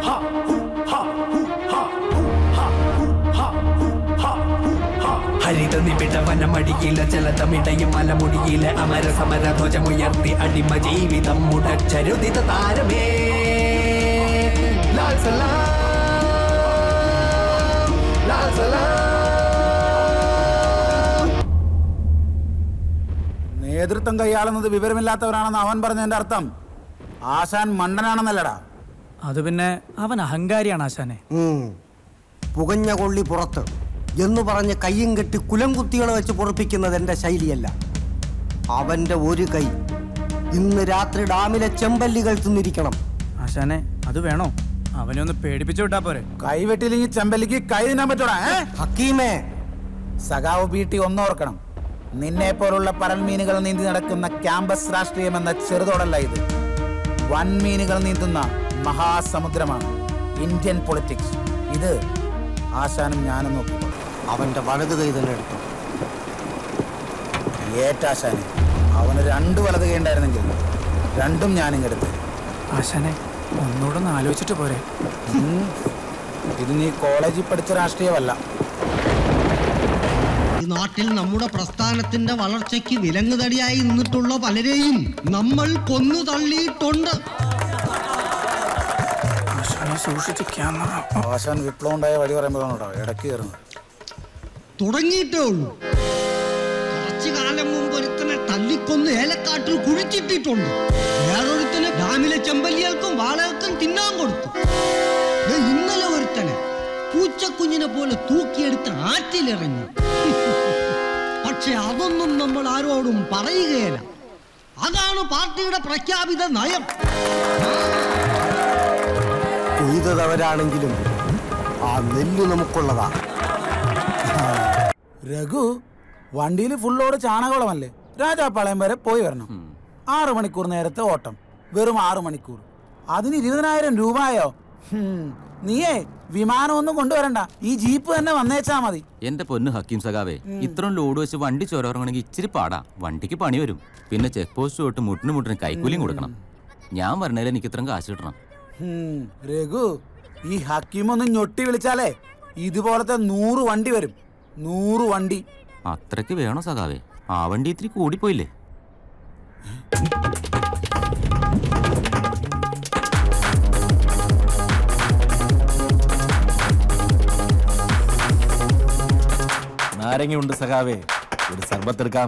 ഹരിത നിബിഡ വനമടിയിലെ ജലതമിടയും മലമുടിയിലെ അമര സമര ധ്വജമുയർത്തി അടിമ ജീവിതം മുടച്ചരുതിത താരമേ ലാൽ സലാം ലാൽ സലാം നേതൃത്വം കൈയാളുന്നത് വിവരമില്ലാത്തവരാണെന്ന് അവൻ പറഞ്ഞതിന്റെ അർത്ഥം ആശാൻ മണ്ടനാണെന്നല്ലടാ അത് പിന്നെ അവൻ അഹങ്കാരിയാണ് ആശാനെ ഉം. പുകഞ്ഞ കൊള്ളി പുറത്ത് എന്ന് പറഞ്ഞ് കയ്യും കെട്ടി കുലം കുത്തികളെ വെച്ച് പൊറപ്പിക്കുന്നത് എൻ്റെ ശൈലിയല്ല അവൻ്റെ ഒരു കൈ ഇന്ന് രാത്രി ഡാമിലെ ചെമ്പല്ലികൾ തിന്നിരിക്കണം ആശാനെ അത് വേണോ അവനെ ഒന്ന് പേടിപ്പിച്ചു വിട്ടാ പോരെ കൈവെട്ടിയില്ലെങ്കിൽ ചെമ്പല്ലിക്ക് കൈ തിന്നാൻ പറ്റൂടാ ഏ? ഹക്കീമേ സഖാവ് ബീട്ടി ഒന്നോർക്കണം നിന്നെ പോലുള്ള പരൽമീനുകൾ നീന്തി നടക്കുന്ന ക്യാമ്പസ് രാഷ്ട്രീയം എന്ന ചെറുതോടല്ല ഇത് വൻമീനുകൾ നീന്തുന്ന മഹാസമുദ്രമാണ് ഇന്ത്യൻ പൊളിറ്റിക്സ് ഇത് ആശാനും ഞാനും നോക്കിക്കോ അവൻ്റെ വലത് കൈ തന്നെ എടുത്തു ഏറ്റാശാന് അവന് രണ്ട് വലത് കൈ ഉണ്ടായിരുന്നെങ്കിൽ രണ്ടും ഞാനും എടുത്ത് ആശാനെ ഒന്നുകൂടെ ഒന്ന് ആലോചിച്ചിട്ട് പോരെ ഉം. ഇത് നീ കോളേജിൽ പഠിച്ച രാഷ്ട്രീയമല്ല ഈ നാട്ടിൽ നമ്മുടെ പ്രസ്ഥാനത്തിന്റെ വളർച്ചയ്ക്ക് വിലങ്ങുതടിയായി നിന്നിട്ടുള്ള പലരെയും നമ്മൾ കൊന്നു തള്ളിയിട്ടുണ്ട് ആശാനെ സൂക്ഷിച്ച് ക്യാമറ ആശാൻ വിപ്ലവം ഉണ്ടായ വഴി പറയുമ്പോഴാണ് ഇടയ്ക്ക് കയറുന്നത് തുടങ്ങിയിട്ടേ ഉള്ളൂ കുറച്ചു കാലം മുമ്പ് ഒരുത്തനെ തല്ലിക്കൊന്ന് ഏലക്കാട്ടിൽ കുഴിച്ചിട്ടിട്ടുണ്ട് വേറൊരുത്തനെ ഡാമിലെ ചെമ്പല്ലികൾക്കും വാളകൾക്കും തിന്നാൻ കൊടുത്തു ദേ ഇന്നലെ ഒരുത്തനെ പൂച്ചക്കുഞ്ഞിനെ പോലെ തൂക്കിയെടുത്ത് ആറ്റിലെറിഞ്ഞു പക്ഷെ അതൊന്നും നമ്മൾ ആരോടും പറയുകയില്ല അതാണ് പാർട്ടിയുടെ പ്രഖ്യാപിത നയം കൊയ്തവരാണെങ്കിലും ആ നെല്ല് നമുക്കുള്ളതാ രഘു വണ്ടിയിൽ ഫുള്ളോട് ചാണകവളമല്ലേ രാജാപ്പാളയം വരെ പോയി വരണം ആറു മണിക്കൂർ നേരത്തെ ഓട്ടം വെറും ആറു മണിക്കൂർ അതിന് ഇരുപതിനായിരം രൂപയോ ഹും, നീയേ വിമാനമൊന്നും കൊണ്ടുവരണ്ട ഈ ജീപ്പ് തന്നെ വന്നേച്ചാ മതി എന്റെ പൊന്ന് ഹക്കീം സഖാവേ ഇത്രയും ലോഡ് വെച്ച് വണ്ടി ചോരറങ്ങണമെങ്കിൽ ഇച്ചിരി പാടാ വണ്ടിക്ക് പണി വരും പിന്നെ ചെക്ക് പോസ്റ്റ് തൊട്ട് മുട്ടിന് മുട്ടിന് കൈക്കൂലിയും കൊടുക്കണം ഞാൻ പറഞ്ഞാൽ എനിക്ക് ഇത്രയും കാശ് കിട്ടണം ഹും, രഘു ഈ ഹക്കീമൊന്ന് ഞൊട്ടി വിളിച്ചാലേ ഇതുപോലത്തെ നൂറ് വണ്ടി വരും നൂറ് വണ്ടി അത്രയ്ക്ക് വേണോ സഖാവേ ആ വണ്ടി ഇത്തിരി കൂടിപ്പോയില്ലേ നാരങ്ങയുണ്ട് സഖാവേ ഒരു സർബത്തെടുക്കാം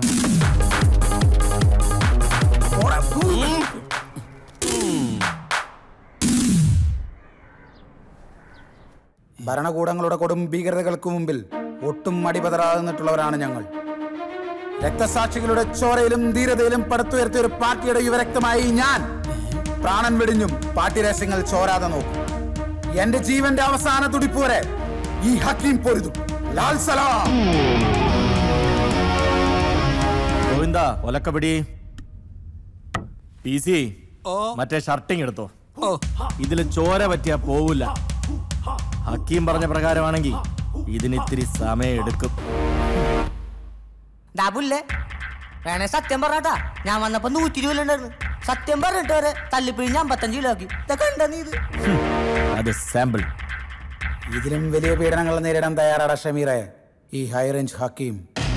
ഭരണകൂടങ്ങളുടെ കൊടും ഭീകരതകൾക്ക് മുമ്പിൽ ഒട്ടും മടിപതറാതെ നിന്നിട്ടുള്ളവരാണ് ഞങ്ങൾ രക്തസാക്ഷികളുടെ ചോരയിലും ധീരതയിലും പടുത്തുയർത്തിയ ഒരു പാർട്ടിയുടെ യുവരക്തമായി ഞാൻ പ്രാണൻ വെടിഞ്ഞും പാർട്ടി രഹസ്യങ്ങൾ ചോരാതെ നോക്കും എന്റെ ജീവന്റെ അവസാന തുടിപ്പ് വരെ ഈ ഹക്കീം പൊരുതും ലാൽ സലാം ഗോവിന്ദ ഒലക്കപിടി പി സി മറ്റേ ഷർട്ടിങ് എടുത്തോ ഇതില് ചോര പറ്റിയാ പോവില്ല ഹക്കീം പറഞ്ഞ പ്രകാരമാണെങ്കിൽ ഇതിന് ഇത്തിരി സമയം എടുക്കും ഡാബുല്ലേ വേണേ സത്യം പറഞ്ഞാട്ടാ ഞാൻ വന്നപ്പോ നൂറ്റി രൂപ ഉണ്ടായിരുന്നു സത്യം പറഞ്ഞിട്ട് വരെ തല്ലിപ്പിഴിഞ്ഞ് അമ്പത്തഞ്ച് കിലോ ആക്കി ഇതൊക്കെ ഉണ്ടോ നീ ഇത് അത് സാമ്പിൾ ഇതിലും വലിയ പീഡനങ്ങൾ നേരിടാൻ തയ്യാറാണ് ഷമീറെ ഈ ഹൈ റേഞ്ച് ഹക്കീം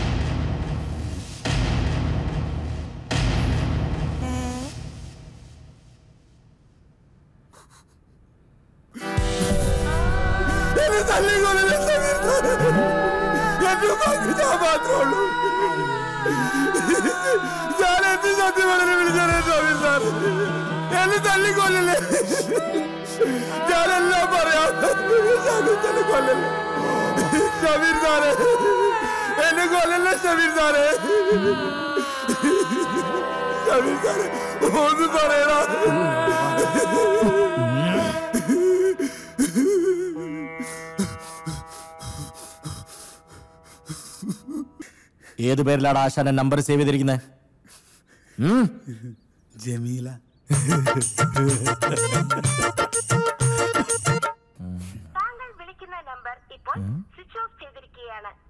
ഞാൻ എന്ത് സത്യം വളരെ വിളിച്ചാലേ ഷമീർ സാർ എന്നെ തല്ലിക്കൊല്ലല്ലേ ഞാനെല്ലാം പറയാം ഷമീർ തന്നെ കൊല്ലല്ലേ ഷമീർ സാറേ എന്നെ കൊല്ലല്ലേ ഷമീർ സാറേ ഷമീർ സാറേ ഒന്ന് പറയടാ ഏത് പേരിലാണ് ആശാന്റെ നമ്പർ സേവ് ചെയ്തിരിക്കുന്നത് ജമീല താങ്കൾ വിളിക്കുന്ന നമ്പർ ഇപ്പോൾ സ്വിച്ച് ഓഫ് ചെയ്തിരിക്കുകയാണ്